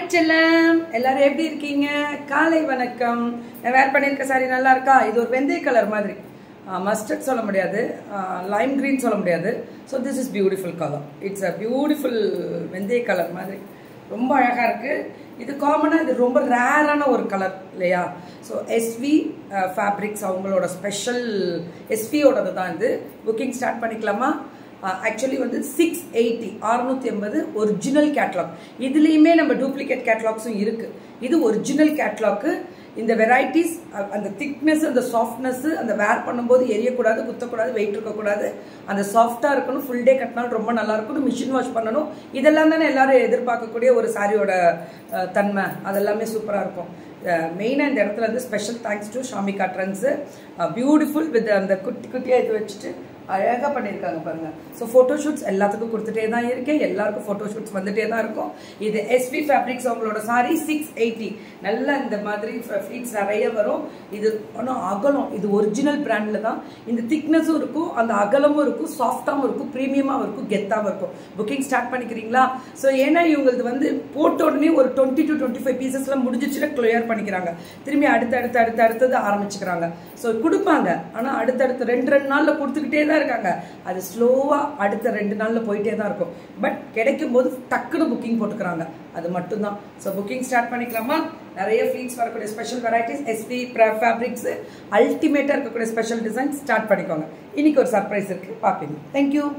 செல்லம் எல்லாரும் எப்படி இருக்கீங்க காலை வணக்கம் நான் வேர் பண்ணியிருக்க சாரி நல்லா இருக்கா இது ஒரு வெந்தய கலர் மாதிரி மஸ்டர்ட் சொல்ல முடியாது லைம் கிரீன் சொல்ல முடியாது so this is beautiful colour it's a beautiful வெந்தய கலர் மாதிரி ரொம்ப அழகாக இருக்குது இது காமனாக இது ரொம்ப ரேரான ஒரு கலர் இல்லையா ஸோ எஸ்வி ஃபேப்ரிக்ஸ் அவங்களோட ஸ்பெஷல் எஸ்வியோடது தான் இது புக்கிங் ஸ்டார்ட் பண்ணிக்கலாமா ஆக்சுவலி வந்து சிக்ஸ் எயிட்டி அறுநூத்தி எண்பது ஒரிஜினல் கேட்லாக் இதுலேயுமே நம்ம டூப்ளிகேட் கேட்லாக்ஸும் இருக்குது இது ஒரிஜினல் கேட்லாக்கு இந்த வெரைட்டிஸ் அந்த திக்னஸ் அந்த சாஃப்ட்னஸ் அந்த வேர் பண்ணும்போது எரியக்கூடாது குத்தக்கூடாது வெயிட் இருக்கக்கூடாது அந்த சாஃப்டாக இருக்கணும் ஃபுல் டே கட்டினாலும் ரொம்ப நல்லா இருக்கணும் மிஷின் வாஷ் பண்ணணும் இதெல்லாம் தானே எல்லாரும் எதிர்பார்க்கக்கூடிய ஒரு சாரியோட தன்மை அதெல்லாமே சூப்பராக இருக்கும் மெயினாக இந்த இடத்துல வந்து special thanks to Shamika trends beautiful with அந்த குட்டி குட்டியாக இது வச்சுட்டு அழகாக பண்ணியிருக்காங்க பாருங்கள் ஸோ ஃபோட்டோ ஷூட்ஸ் எல்லாத்துக்கும் கொடுத்துட்டே தான் இருக்கேன் எல்லாருக்கும் ஃபோட்டோ ஷூட்ஸ் வந்துட்டே தான் இருக்கும் இது எஸ்பி ஃபேப்ரிக்ஸ் அவங்களோட சாரி சிக்ஸ் எயிட்டி நல்ல இந்த மாதிரி ஃப்ளீட்ஸ் நிறைய வரும் இது ஆனால் அகலம் இது ஒரிஜினல் பிராண்டில் தான் இந்த திக்னஸும் இருக்கும் அந்த அகலமும் இருக்கும் சாஃப்டாகவும் இருக்கும் ப்ரீமியமாகவும் இருக்கும் கெத்தாகவும் இருக்கும் புக்கிங் ஸ்டார்ட் பண்ணிக்கிறீங்களா ஸோ ஏன்னா இவங்களது வந்து போட்ட உடனே ஒரு டுவெண்ட்டி டு டுவெண்ட்டி ஃபைவ் பீசஸ்லாம் முடிஞ்சிச்சுன்னா கிளியர் பண்ணிக்கிறாங்க திரும்பி அடுத்து அடுத்து அடுத்து அடுத்தது ஆரம்பிச்சுக்கிறாங்க ஸோ கொடுப்பாங்க ஆனால் அடுத்தடுத்து ரெண்டு ரெண்டு நாளில் கொடுத்துக்கிட்டே தான் இருக்காங்க அது ஸ்லோவாக அடுத்த ரெண்டு நாளில் போயிட்டே தான் இருக்கும் பட் கிடைக்கும் போது டக்குன்னு புக்கிங் போட்டுக்கிறாங்க அது மட்டும்தான் ஸோ புக்கிங் ஸ்டார்ட் பண்ணிக்கலாமா நிறைய ஃப்ளீட்ஸ் வரக்கூடிய ஸ்பெஷல் வெரைட்டிஸ் எஸ்பி ஃபேப்ரிக்ஸ் அல்டிமேட்டாக இருக்கக்கூடிய ஸ்பெஷல் டிசைன் ஸ்டார்ட் பண்ணிக்கோங்க இன்னைக்கு ஒரு சர்ப்ரைஸ் இருக்குது பார்ப்பீங்க தேங்க்யூ